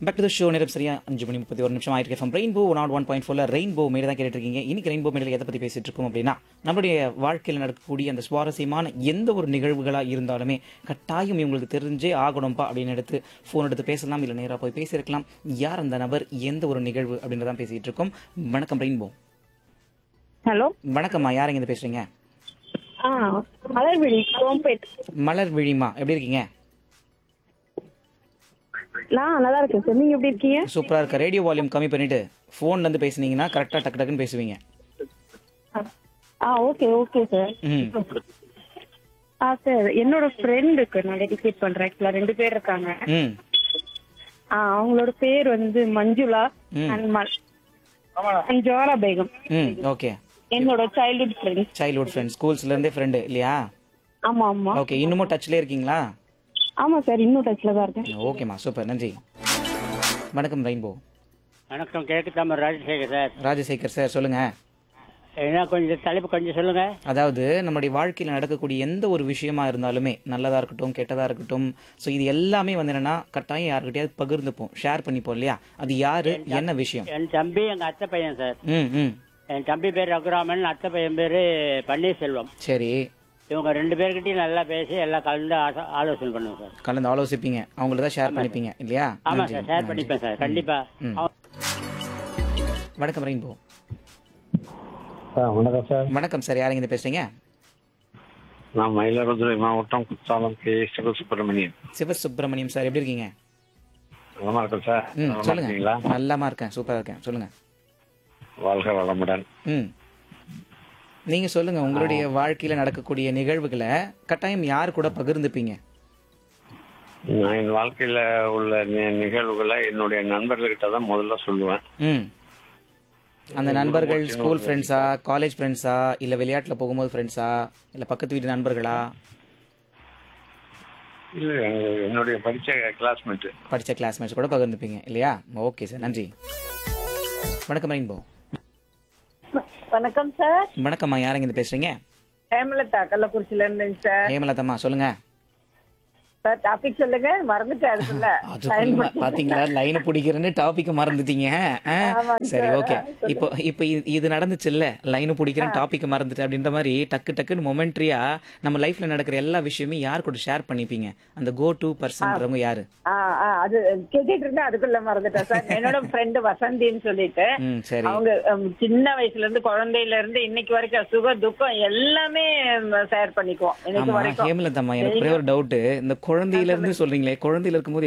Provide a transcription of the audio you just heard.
Back to the show நேரம் சரியா அஞ்சு மணி முப்பத்தி ஒரு நிமிஷம் ஆயிருக்கு from rainbow nought one point ஃபோர்ல ரெயின்போ மேலே தான் கேட்டுட்டு இருக்கீங்க இன்னைக்கு ரெயின்போ மேலே எதை பற்றி பேசிட்டு இருக்கோம் அப்படின்னா நம்மளுடைய வாழ்க்கையில் நடக்கக்கூடிய அந்த சுவாரஸ்யமான எந்த ஒரு நிகழ்வுகளாக இருந்தாலுமே கட்டாயம் இவங்களுக்கு தெரிஞ்சே ஆகணும்ப்பா அப்படின்னு எடுத்து ஃபோன் எடுத்து பேசலாம் இல்லை நேராக போய் பேசியிருக்கலாம் யார் அந்த நபர் எந்த ஒரு நிகழ்வு அப்படின்றதான் பேசிட்டு இருக்கோம் வணக்கம் ரெயின்போ ஹலோ வணக்கம்மா யார் இருந்து பேசுறீங்க ஆ மலர்விழி கோம்பேட் மலர் விழிமா எப்படி இருக்கீங்க நான் நல்லா இருக்கேன் சார் நீங்க எப்படி இருக்கீங்க சூப்பராக இருக்க ரேடியோ வால்யூம் கம்மி பண்ணிட்டு ஃபோன்ல இருந்து பேசுனீங்கன்னா கரெக்டாக டக்கு டக்குன்னு பேசுவீங்க ஆ ஓகே ஓகே சார் ம் ஆ சார் என்னோட ஃப்ரெண்டுக்கு நான் டெடிகேட் பண்றேன் ஆக்சுவலா ரெண்டு பேர் இருக்காங்க ம் ஆ அவங்களோட பேர் வந்து மஞ்சுளா ம். அண்ட் மல் அண்ட் ஜோரா பேகம் ம் ஓகே என்னோட சைல்ட்ஹுட் ஃப்ரெண்ட் சைல்ட்ஹுட் ஃப்ரெண்ட் ஸ்கூல்ஸ்லேருந்தே ஃப்ரெண்டு இல்லையா ஆமா ஆமா ஓகே இன்னமும் டச்லேயே இருக்கீங்களா ஆமா சார் இன்னும் டச்ல தான் இருக்கேன் ஓகேம்மா சூப்பர் நன்றி வணக்கம் ரெயின்போ வணக்கம் கிழக்கு தாமர் ராஜசேகர் சார் ராஜசேகர் சார் சொல்லுங்க என்ன கொஞ்சம் தலைப்பு கொஞ்சம் சொல்லுங்க அதாவது நம்மளுடைய வாழ்க்கையில் நடக்கக்கூடிய எந்த ஒரு விஷயமா இருந்தாலுமே நல்லதா இருக்கட்டும் கெட்டதா இருக்கட்டும் ஸோ இது எல்லாமே வந்து என்னன்னா கட்டாயம் யாருக்கிட்டையாவது பகிர்ந்துப்போம் ஷேர் பண்ணிப்போம் இல்லையா அது யாரு என்ன விஷயம் என் தம்பி எங்க அத்தை பையன் சார் ம் ம் என் தம்பி பேர் ரகுராமன் அத்தை பையன் பேரு பன்னீர்செல்வம் சரி இவங்க ரெண்டு பேர்கிட்டயும் நல்லா பேசி எல்லாம் கலந்து ஆச- ஆலோசனை பண்ணுவோம் சார் கலந்து ஆலோசிப்பீங்க அவங்கள தான் ஷேர் பண்ணிப்பீங்க இல்லையா ஆமா நன்றி, சார் ஷேர் நன்றி. பண்ணிப்பேன் சார் கண்டிப்பா ம். அவ- வணக்கம் ரெயின்போ சார் வணக்கம் சார் வணக்கம் சார் யாருங்க இருந்து பேசுறீங்க நான் மயிலாடுதுறை மாவட்டம் குற்றாலம் கே சிவசுப்பிரமணியன் சிவ சுப்பிரமணியம் சார் எப்படி இருக்கீங்க நலமா இருக்கேன் சார் ம் நலமா சொல்லுங்க இருக்கீங்களா நல்லாமா இருக்கேன் சூப்பரா இருக்கேன் சொல்லுங்க வாழ்க வளமுடன் ம் நீங்க சொல்லுங்க உங்களுடைய வாழ்க்கையில நடக்கக்கூடிய நிகழ்வுகளை கட்டாயம் யார் கூட பகிர்ந்துப்பீங்க நான் என் வாழ்க்கையில உள்ள நி- நிகழ்வுகளை என்னுடைய நண்பர்கள்கிட்ட தான் முதல்ல சொல்லுவேன் ம் அந்த நண்பர்கள் ஸ்கூல் ஃப்ரெண்ட்ஸா காலேஜ் ஃப்ரெண்ட்ஸா இல்ல விளையாட்டுல போகும்போது ஃப்ரெண்ட்ஸா இல்ல பக்கத்து வீட்டு நண்பர்களா இல்ல எங்க- என்னுடைய படிச்ச கிளாஸ்மேட் படிச்ச கிளாஸ்மேட்ஸ் கூட பகிர்ந்துப்பீங்க இல்லையா ஓகே சார் நன்றி வணக்கம் ரெயின்போ வணக்கம் சார் வணக்கம்மா யாருங்க இருந்து பேசுறீங்க ஹேமலதா கள்ளக்குறிச்சில இருந்தேங்க சார் ஹேமலதம்மா சொல்லுங்க சார் டாபிக் சொல்லுங்க மறந்துட்டேன் அதுக்குள்ள அதுக்குள்ள பாத்தீங்களா லைன் பிடிக்கிறேன்னு டாபிக் மறந்துட்டீங்க ஆ? சரி ஓகே இப்போ இப்போ இது- இது நடந்துச்சு இல்ல லைன் பிடிக்கிறேன் டாபிக் மறந்துட்டு அப்படின்ற மாதிரி டக்கு டக்குன்னு மொமெண்ட்ரியா நம்ம லைஃப்ல நடக்கிற எல்லா விஷயமும் யார் கூட ஷேர் பண்ணிப்பீங்க அந்த கோ டு பர்சன்றவங்க யாரு ஆ, ஆ, அது கேட்டுட்டு இருந்தேன் அதுக்குள்ள மறந்துட்டேன் சார் என்னோட ஃப்ரெண்டு வசந்தின்னு சொல்லிட்டு ம் சரி அவங்க ஹம், சின்ன வயசுல இருந்து குழந்தையில இருந்து இன்னைக்கு வரைக்கும் சுக துக்கம் எல்லாமே ஷேர் பண்ணிக்குவோம் இன்னைக்கு ஆமா வரைக்கும் ஹேமலதம்மா எனக்கு ஒரே ஒரு டவுட் இந்த குழந்தையில இருந்து சொல்றீங்களே குழந்தையில இருக்கும்போது